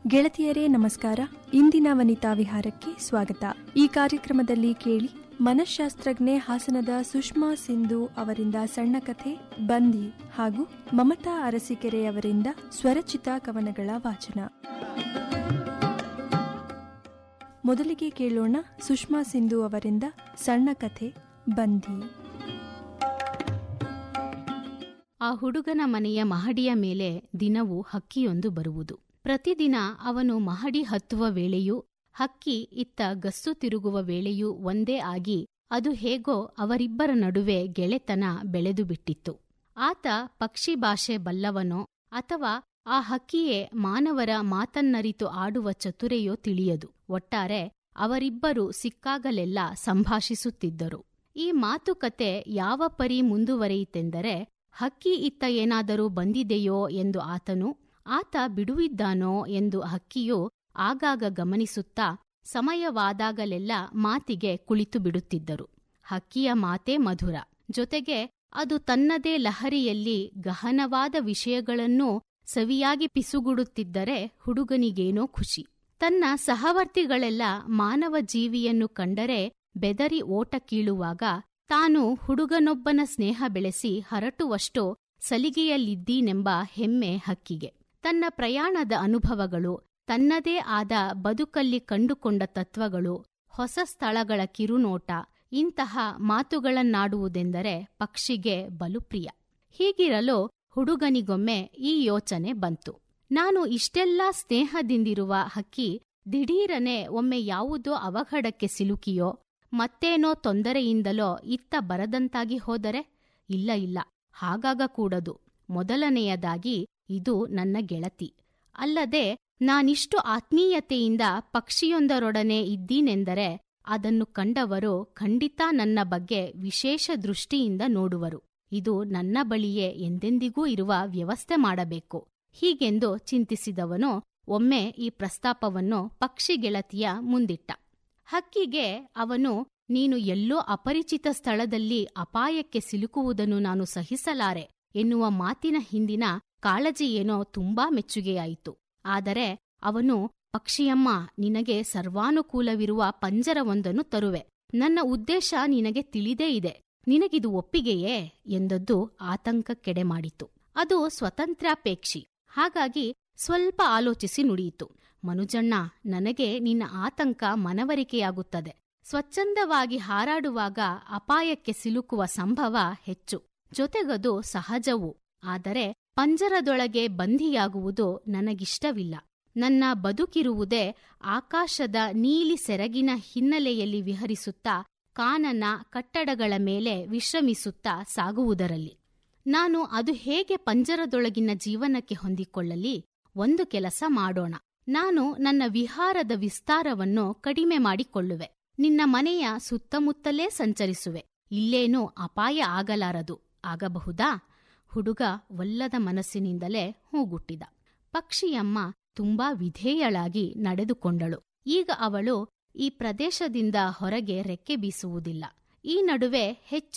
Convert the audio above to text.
ಗೆಳತಿಯರೇ ನಮಸ್ಕಾರ ಇಂದಿನ ವನಿತಾ ವಿಹಾರಕ್ಕೆ ಸ್ವಾಗತ ಈ ಕಾರ್ಯಕ್ರಮದಲ್ಲಿ ಕೇಳಿ ಮನಃಶಾಸ್ತ್ರಜ್ಞೆ ಹಾಸನದ ಸುಷ್ಮಾ ಸಿಂಧು ಅವರಿಂದ ಸಣ್ಣ ಕಥೆ ಬಂದಿ ಹಾಗೂ ಮಮತಾ ಅರಸೀಕೆರೆ ಅವರಿಂದ ಸ್ವರಚಿತ ಕವನಗಳ ವಾಚನ ಮೊದಲಿಗೆ ಕೇಳೋಣ ಸುಷ್ಮಾ ಸಿಂಧು ಅವರಿಂದ ಸಣ್ಣ ಕಥೆ ಬಂದಿ ಆ ಹುಡುಗನ ಮನೆಯ ಮಹಡಿಯ ಮೇಲೆ ದಿನವೂ ಹಕ್ಕಿಯೊಂದು ಬರುವುದು ಪ್ರತಿದಿನ ಅವನು ಮಹಡಿ ಹತ್ತುವ ವೇಳೆಯೂ ಹಕ್ಕಿ ಇತ್ತ ಗಸ್ಸು ತಿರುಗುವ ವೇಳೆಯೂ ಒಂದೇ ಆಗಿ ಅದು ಹೇಗೋ ಅವರಿಬ್ಬರ ನಡುವೆ ಗೆಳೆತನ ಬೆಳೆದು ಬಿಟ್ಟಿತ್ತು ಆತ ಪಕ್ಷಿ ಭಾಷೆ ಬಲ್ಲವನೋ ಅಥವಾ ಆ ಹಕ್ಕಿಯೇ ಮಾನವರ ಮಾತನ್ನರಿತು ಆಡುವ ಚತುರೆಯೋ ತಿಳಿಯದು ಒಟ್ಟಾರೆ ಅವರಿಬ್ಬರು ಸಿಕ್ಕಾಗಲೆಲ್ಲ ಸಂಭಾಷಿಸುತ್ತಿದ್ದರು ಈ ಮಾತುಕತೆ ಯಾವ ಪರಿ ಮುಂದುವರಿಯಿತೆಂದರೆ ಹಕ್ಕಿ ಇತ್ತ ಏನಾದರೂ ಬಂದಿದೆಯೋ ಎಂದು ಆತನು ಆತ ಬಿಡುವಿದ್ದಾನೋ ಎಂದು ಹಕ್ಕಿಯು ಆಗಾಗ ಗಮನಿಸುತ್ತಾ ಸಮಯವಾದಾಗಲೆಲ್ಲ ಮಾತಿಗೆ ಕುಳಿತು ಬಿಡುತ್ತಿದ್ದರು ಹಕ್ಕಿಯ ಮಾತೇ ಮಧುರ ಜೊತೆಗೆ ಅದು ತನ್ನದೇ ಲಹರಿಯಲ್ಲಿ ಗಹನವಾದ ವಿಷಯಗಳನ್ನೂ ಸವಿಯಾಗಿ ಪಿಸುಗುಡುತ್ತಿದ್ದರೆ ಹುಡುಗನಿಗೇನೋ ಖುಷಿ ತನ್ನ ಸಹವರ್ತಿಗಳೆಲ್ಲ ಮಾನವ ಜೀವಿಯನ್ನು ಕಂಡರೆ ಬೆದರಿ ಓಟ ಕೀಳುವಾಗ ತಾನು ಹುಡುಗನೊಬ್ಬನ ಸ್ನೇಹ ಬೆಳೆಸಿ ಹರಟುವಷ್ಟೋ ಸಲಿಗೆಯಲ್ಲಿದ್ದೀನೆಂಬ ಹೆಮ್ಮೆ ಹಕ್ಕಿಗೆ ತನ್ನ ಪ್ರಯಾಣದ ಅನುಭವಗಳು ತನ್ನದೇ ಆದ ಬದುಕಲ್ಲಿ ಕಂಡುಕೊಂಡ ತತ್ವಗಳು ಹೊಸ ಸ್ಥಳಗಳ ಕಿರುನೋಟ ಇಂತಹ ಮಾತುಗಳನ್ನಾಡುವುದೆಂದರೆ ಪಕ್ಷಿಗೆ ಬಲು ಪ್ರಿಯ ಹೀಗಿರಲು ಹುಡುಗನಿಗೊಮ್ಮೆ ಈ ಯೋಚನೆ ಬಂತು ನಾನು ಇಷ್ಟೆಲ್ಲಾ ಸ್ನೇಹದಿಂದಿರುವ ಹಕ್ಕಿ ದಿಢೀರನೆ ಒಮ್ಮೆ ಯಾವುದೋ ಅವಘಡಕ್ಕೆ ಸಿಲುಕಿಯೋ ಮತ್ತೇನೋ ತೊಂದರೆಯಿಂದಲೋ ಇತ್ತ ಬರದಂತಾಗಿ ಹೋದರೆ ಇಲ್ಲ ಇಲ್ಲ ಹಾಗಾಗಕೂಡದು ಮೊದಲನೆಯದಾಗಿ ಇದು ನನ್ನ ಗೆಳತಿ ಅಲ್ಲದೆ ನಾನಿಷ್ಟು ಆತ್ಮೀಯತೆಯಿಂದ ಪಕ್ಷಿಯೊಂದರೊಡನೆ ಇದ್ದೀನೆಂದರೆ ಅದನ್ನು ಕಂಡವರು ಖಂಡಿತ ನನ್ನ ಬಗ್ಗೆ ವಿಶೇಷ ದೃಷ್ಟಿಯಿಂದ ನೋಡುವರು ಇದು ನನ್ನ ಬಳಿಯೇ ಎಂದೆಂದಿಗೂ ಇರುವ ವ್ಯವಸ್ಥೆ ಮಾಡಬೇಕು ಹೀಗೆಂದು ಚಿಂತಿಸಿದವನು ಒಮ್ಮೆ ಈ ಪ್ರಸ್ತಾಪವನ್ನು ಪಕ್ಷಿ ಗೆಳತಿಯ ಮುಂದಿಟ್ಟ ಹಕ್ಕಿಗೆ ಅವನು ನೀನು ಎಲ್ಲೋ ಅಪರಿಚಿತ ಸ್ಥಳದಲ್ಲಿ ಅಪಾಯಕ್ಕೆ ಸಿಲುಕುವುದನ್ನು ನಾನು ಸಹಿಸಲಾರೆ ಎನ್ನುವ ಮಾತಿನ ಹಿಂದಿನ ಕಾಳಜಿಯೇನೋ ತುಂಬಾ ಮೆಚ್ಚುಗೆಯಾಯಿತು ಆದರೆ ಅವನು ಪಕ್ಷಿಯಮ್ಮ ನಿನಗೆ ಸರ್ವಾನುಕೂಲವಿರುವ ಪಂಜರವೊಂದನ್ನು ತರುವೆ ನನ್ನ ಉದ್ದೇಶ ನಿನಗೆ ತಿಳಿದೇ ಇದೆ ನಿನಗಿದು ಒಪ್ಪಿಗೆಯೇ ಎಂದದ್ದು ಆತಂಕಕ್ಕೆಡೆ ಮಾಡಿತು ಅದು ಸ್ವತಂತ್ರಾಪೇಕ್ಷಿ ಹಾಗಾಗಿ ಸ್ವಲ್ಪ ಆಲೋಚಿಸಿ ನುಡಿಯಿತು ಮನುಜಣ್ಣ ನನಗೆ ನಿನ್ನ ಆತಂಕ ಮನವರಿಕೆಯಾಗುತ್ತದೆ ಸ್ವಚ್ಛಂದವಾಗಿ ಹಾರಾಡುವಾಗ ಅಪಾಯಕ್ಕೆ ಸಿಲುಕುವ ಸಂಭವ ಹೆಚ್ಚು ಜೊತೆಗದು ಸಹಜವೂ ಆದರೆ ಪಂಜರದೊಳಗೆ ಬಂಧಿಯಾಗುವುದು ನನಗಿಷ್ಟವಿಲ್ಲ ನನ್ನ ಬದುಕಿರುವುದೇ ಆಕಾಶದ ನೀಲಿ ಸೆರಗಿನ ಹಿನ್ನೆಲೆಯಲ್ಲಿ ವಿಹರಿಸುತ್ತಾ ಕಾನನ ಕಟ್ಟಡಗಳ ಮೇಲೆ ವಿಶ್ರಮಿಸುತ್ತಾ ಸಾಗುವುದರಲ್ಲಿ ನಾನು ಅದು ಹೇಗೆ ಪಂಜರದೊಳಗಿನ ಜೀವನಕ್ಕೆ ಹೊಂದಿಕೊಳ್ಳಲಿ ಒಂದು ಕೆಲಸ ಮಾಡೋಣ ನಾನು ನನ್ನ ವಿಹಾರದ ವಿಸ್ತಾರವನ್ನು ಕಡಿಮೆ ಮಾಡಿಕೊಳ್ಳುವೆ ನಿನ್ನ ಮನೆಯ ಸುತ್ತಮುತ್ತಲೇ ಸಂಚರಿಸುವೆ ಇಲ್ಲೇನೂ ಅಪಾಯ ಆಗಲಾರದು ಆಗಬಹುದಾ ಹುಡುಗ ಒಲ್ಲದ ಮನಸ್ಸಿನಿಂದಲೇ ಹೂಗುಟ್ಟಿದ ಪಕ್ಷಿಯಮ್ಮ ತುಂಬಾ ವಿಧೇಯಳಾಗಿ ನಡೆದುಕೊಂಡಳು ಈಗ ಅವಳು ಈ ಪ್ರದೇಶದಿಂದ ಹೊರಗೆ ರೆಕ್ಕೆ ಬೀಸುವುದಿಲ್ಲ ಈ ನಡುವೆ ಹೆಚ್ಚು